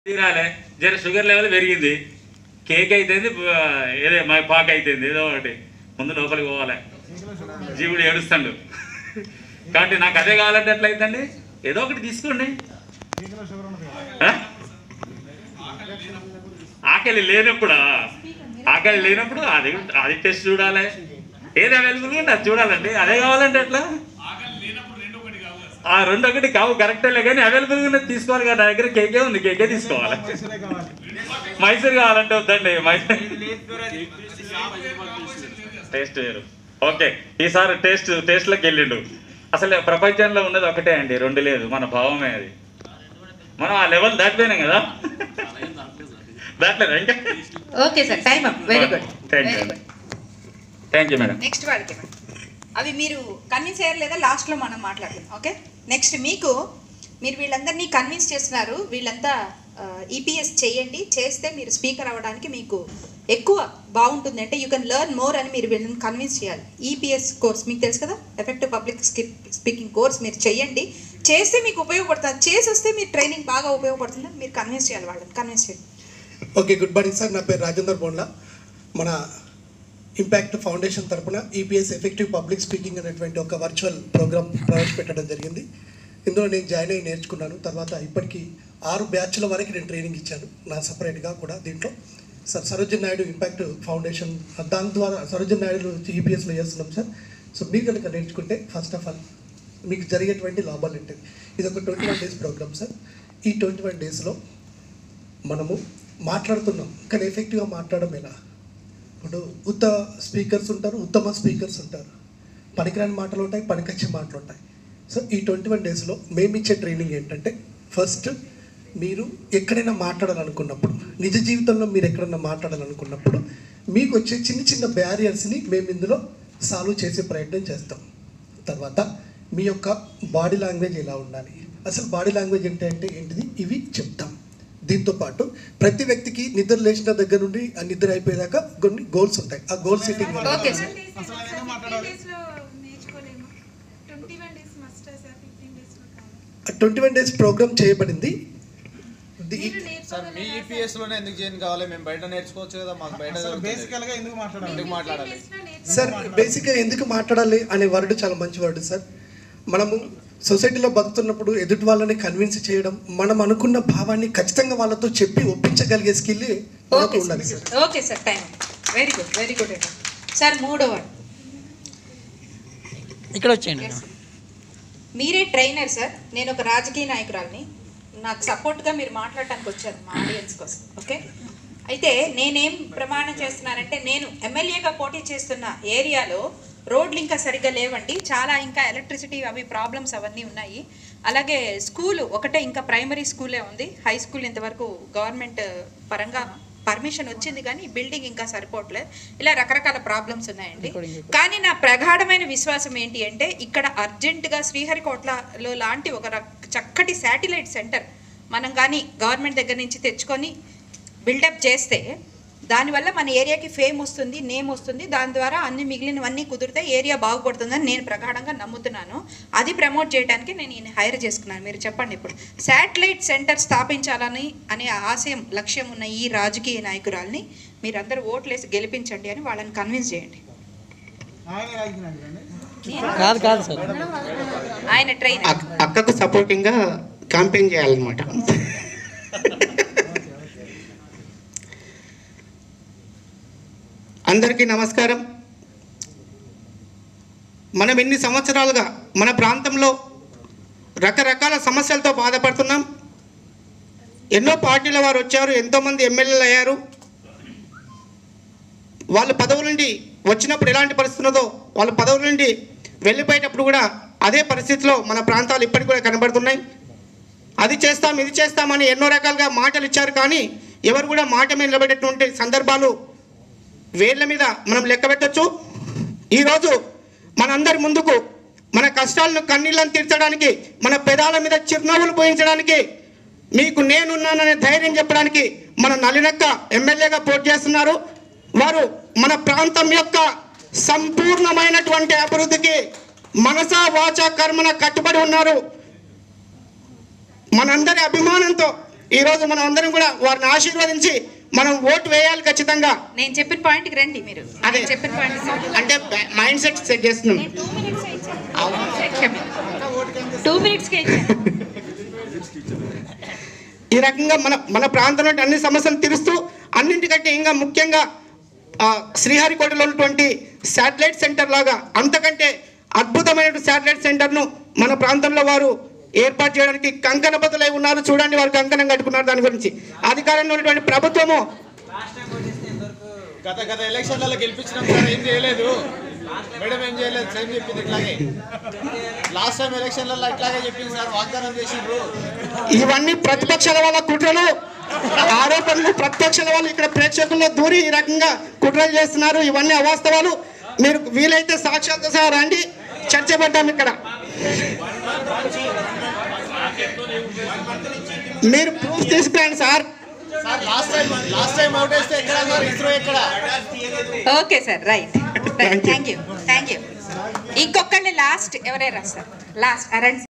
తీరాలే జర sugar level పెరిగింది cake అయితేంది ఆ, ఏదే మా పాక్ అయితేంది ఏదో ఒకటి ముందు లోపలికి పోవాలి జీవుడు ఏడుస్తాడు కాబట్టి నాకు అదే కావాలంటే ఎట్లయితండి ఏదో ఒకటి తీసుకోండి ఆ? ఆకలి లేనప్పుడా ఆకలి లేనప్పుడు అది అది టెస్ట్ చూడాలి ఏది అవైలబుల్ ఉంటే అది చూడాలండి అదే కావాలంటే ఎట్లా ఆ రెండు ఒకటి కావు కరెక్టే కానీ అవైలబుల్ ఉన్నది తీసుకోవాలి కదా నా దగ్గర కేకే ఉంది కేకే తీసుకోవాలి మైసూర్ కావాలంటే వద్దండి మైసూర్ టేస్ట్ వేరు ఓకే ఈసారి టేస్ట్ టేస్ట్లోకి వెళ్ళిండు అసలు ప్రపంచంలో ఉన్నది ఒకటే అండి రెండు లేదు మన భావమే అది మనం ఆ లెవెల్ దాటిపోయినాం కదా దాటలేదు ఇంకా okay sir time up very good thank you thank you madam next వాళ్ళకి ఇవ్వండి. అవి మీరు కన్విన్స్ అయ్యారు లేదా లాస్ట్లో మనం మాట్లాడదాం ఓకే నెక్స్ట్ మీకు మీరు వీళ్ళందరినీ కన్విన్స్ చేస్తున్నారు వీళ్ళంతా ఈపీఎస్ చేయండి చేస్తే మీరు స్పీకర్ అవ్వడానికి మీకు ఎక్కువ బాగుంటుంది అంటే యూ కెన్ లెర్న్ మోర్ అని మీరు వీళ్ళని కన్విన్స్ చేయాలి ఈపీఎస్ కోర్స్ మీకు తెలుసు కదా ఎఫెక్టివ్ పబ్లిక్ స్పీకింగ్ కోర్స్ మీరు చేయండి చేస్తే మీకు ఉపయోగపడుతుంది చేసి వస్తే మీరు ట్రైనింగ్ బాగా ఉపయోగపడుతుందని మీరు కన్విన్స్ చేయాలి వాళ్ళని కన్విన్స్ చేయండి ఓకే గుడ్ మార్నింగ్ సార్ నా పేరు రాజేందర్ బోండ్లా మన ఇంపాక్ట్ ఫౌండేషన్ తరపున ఈపీఎస్ ఎఫెక్టివ్ పబ్లిక్ స్పీకింగ్ అనేటువంటి ఒక వర్చువల్ ప్రోగ్రామ్ ప్రవేశపెట్టడం జరిగింది ఇందులో నేను జాయిన్ అయ్యి నేర్చుకున్నాను తర్వాత ఇప్పటికీ ఆరు బ్యాచ్ల వరకు నేను ట్రైనింగ్ ఇచ్చాను నా సపరేట్గా కూడా దీంట్లో sir Sarojan Naidu impact foundation దాని ద్వారా సరోజన్ నాయుడు ఈపీఎస్లో చేస్తున్నాం సార్ సో మీరు కనుక నేర్చుకుంటే ఫస్ట్ ఆఫ్ ఆల్ మీకు జరిగేటువంటి లాభాలు ఏంటి ఇది ఒక twenty one days programme sir ఈ ట్వంటీ వన్ డేస్లో మనము మాట్లాడుతున్నాం కానీ ఎఫెక్టివ్గా మాట్లాడడం ఎలా ఇప్పుడు ఉత్త స్పీకర్స్ ఉంటారు ఉత్తమ స్పీకర్స్ ఉంటారు పనికిరాని మాటలు ఉంటాయి పనికొచ్చే మాటలు ఉంటాయి సో ఈ ట్వంటీ వన్ డేస్లో మేము ఇచ్చే ట్రైనింగ్ ఏంటంటే ఫస్ట్ మీరు ఎక్కడైనా మాట్లాడాలనుకున్నప్పుడు నిజ జీవితంలో మీరు ఎక్కడైనా మాట్లాడాలనుకున్నప్పుడు మీకు వచ్చే చిన్న చిన్న బ్యారియర్స్ని మేము ఇందులో సాల్వ్ చేసే ప్రయత్నం చేస్తాం తర్వాత మీ యొక్క బాడీ లాంగ్వేజ్ ఎలా ఉండాలి అసలు బాడీ లాంగ్వేజ్ ఏంటి అంటే ఏంటిది ఇవి చెప్తాం దీంతో పాటు ప్రతి వ్యక్తికి నిద్ర లేచిన దగ్గర నుండి ఆ నిద్ర అయిపోయేదాకా కొన్ని గోల్స్ ఉంటాయి ఆ goal setting okay sir twenty one days programme చేయబడింది ది- సార్ మీ ఈపీఎస్ లోనే ఎందుకు చేయని కావాలి మేము బయట నేర్చుకోవచ్చు కదా మాకు బయట బేసికల్ గా ఎందుకు మాట్లాడాలి ఎందుకు మాట్లాడాలి సార్ బేసిక్గా ఎందుకు మాట్లాడాలి అనే వర్డ్ చాలా మంచి వర్డ్ సార్ మనము సొసైటీలో బతుకుతున్నప్పుడు ఎదుటి వాళ్ళని కన్విన్స్ చేయడం మనం అనుకున్న భావాన్ని ఖచ్చితంగా వాళ్ళతో చెప్పి ఒప్పించగలిగే స్కిల్ మనకు ఓకే ఉండాలి sir sir okay sir time very good very good అండి సార్ మూడో వాడు ఇక్కడ వచ్చేయండి మీరే ట్రైనర్ సార్ నేను ఒక రాజకీయ నాయకురాల్ని నాకు సపోర్ట్గా మీరు మాట్లాడటానికి వచ్చారు మా ఆడియన్స్ కోసం ఓకే అయితే నేనేం ప్రమాణం చేస్తున్నానంటే నేను ఎమ్మెల్యేగా పోటీ చేస్తున్న ఏరియాలో రోడ్లు ఇంకా సరిగ్గా లేవండి చాలా ఇంకా ఎలక్ట్రిసిటీ అవి ప్రాబ్లమ్స్ అవన్నీ ఉన్నాయి అలాగే స్కూలు ఒకటే ఇంకా ప్రైమరీ స్కూలే ఉంది హై స్కూల్ ఇంతవరకు గవర్నమెంట్ పరంగా పర్మిషన్ వచ్చింది కానీ బిల్డింగ్ ఇంకా సరిపోవట్లేదు ఇలా రకరకాల ప్రాబ్లమ్స్ ఉన్నాయండి కానీ నా ప్రగాఢమైన విశ్వాసం ఏంటి అంటే ఇక్కడ అర్జెంటుగా శ్రీహరికోటలో లాంటి ఒక రక్- చక్కటి శాటిలైట్ సెంటర్ మనం కానీ గవర్నమెంట్ దగ్గర నుంచి తెచ్చుకొని బిల్డప్ చేస్తే దానివల్ల మన ఏరియాకి ఫేమ్ వస్తుంది నేమ్ వస్తుంది దాని ద్వారా అన్ని మిగిలినవన్నీ కుదిరితే ఏరియా బాగుపడుతుందని నేను ప్రగాఢంగా నమ్ముతున్నాను అది ప్రమోట్ చేయడానికి నేను ఈయన హైర్ చేసుకున్నాను మీరు చెప్పండి ఇప్పుడు శాటిలైట్ సెంటర్ స్థాపించాలని అనే ఆశయం లక్ష్యం ఉన్న ఈ రాజకీయ నాయకురాల్ని మీరందరూ ఓట్లేసి గెలిపించండి అని వాళ్ళని కన్విన్స్ చేయండి ఆయన రాజకీయ నాయకుడండి కాదు కాదు సార్ ఆయన ట్రైన్ అక్- అక్కకు సపోర్టింగ్గా క్యాంపెయిన్ చేయాలన్నమాట అందరికీ నమస్కారం మనం ఎన్ని సంవత్సరాలుగా మన ప్రాంతంలో రకరకాల సమస్యలతో బాధపడుతున్నాం ఎన్నో పార్టీల వారు వచ్చారు ఎంతోమంది ఎమ్మెల్యేలు అయ్యారు వాళ్ళు పదవుల నుండి వచ్చినప్పుడు ఎలాంటి పరిస్థితి ఉన్నదో వాళ్ళ పదవుల నుండి వెళ్ళిపోయేటప్పుడు కూడా అదే పరిస్థితిలో మన ప్రాంతాలు ఇప్పటికి కూడా కనబడుతున్నాయి అది చేస్తాం ఇది చేస్తామని ఎన్నో రకాలుగా మాటలు ఇచ్చారు కానీ ఎవరు కూడా మాట మీద నిలబడేటువంటి సందర్భాలు వేళ్ళ మీద మనం లెక్క పెట్టచ్చు ఈరోజు మనందరి ముందుకు మన కష్టాలను కన్నీళ్ళను తీర్చడానికి మన పెదాల మీద చిరునవ్వులు పోయించడానికి మీకు నేనున్నాననే ధైర్యం చెప్పడానికి మన నలినక్క ఎమ్మెల్యేగా పోటీ చేస్తున్నారు వారు మన ప్రాంతం యొక్క సంపూర్ణమైనటువంటి అభివృద్ధికి మనసా వాచ కర్మన కట్టుబడి ఉన్నారు మనందరి అభిమానంతో ఈరోజు మనం అందరం కూడా వారిని ఆశీర్వదించి మనం ఓటు వేయాలి ఖచ్చితంగా నేను చెప్పిన పాయింట్కి రండి మీరు అదే. నేను చెప్పిన పాయింట్ అంటే మైండ్ సెట్ సెట్ చేస్తున్నాం టూ మినిట్స్ టూ మినిట్స్కే ఇచ్చాను ఈ రకంగా మన మన ప్రాంతంలో అన్ని సమస్యలు తీరుస్తూ అన్నింటికంటే ఇంకా ముఖ్యంగా ఆ, శ్రీహరికోటలో ఉన్నటువంటి శాటిలైట్ సెంటర్ లాగా అంతకంటే అద్భుతమైన శాటిలైట్ సెంటర్ను మన ప్రాంతంలో వారు ఏర్పాటు చేయడానికి కంకణబద్ధులై ఉన్నారు చూడండి వారు కంకణం కట్టుకున్నారు దాని గురించి అధికారంలో ఉన్నటువంటి ప్రభుత్వము గత గత ఎలక్షన్లలో గెలిపించినాం సార్ ఏం చేయలేదు మేడం ఏం చేయలేదు సేమ్ చెప్పింది ఇట్లాగే లాస్ట్ టైం ఎలక్షన్లలో ఇట్లాగే చెప్పింది సార్ వాగ్దానం చేసిండ్రు ఇవన్నీ ప్రతిపక్షాల వాళ్ళ కుట్రలు ఆరోపణలు ప్రతిపక్షాల వాళ్ళు ఇక్కడ ప్రేక్షకుల్లో దూరి ఈ రకంగా కుట్రలు చేస్తున్నారు ఇవన్నీ అవాస్తవాలు మీరు వీలైతే సాక్షాత్ సహా రండి చర్చ పెట్టాం ఇక్కడ మీరు ప్రూఫ్ తీసుకురండి sir sir last time last time out వేస్తే ఎక్కడ సార్ ఇస్రో ఎక్కడ okay sir right thank you thank you ఇంకొకళ్ళు లాస్ట్ ఎవరైనా సార్ లాస్ట్ రండి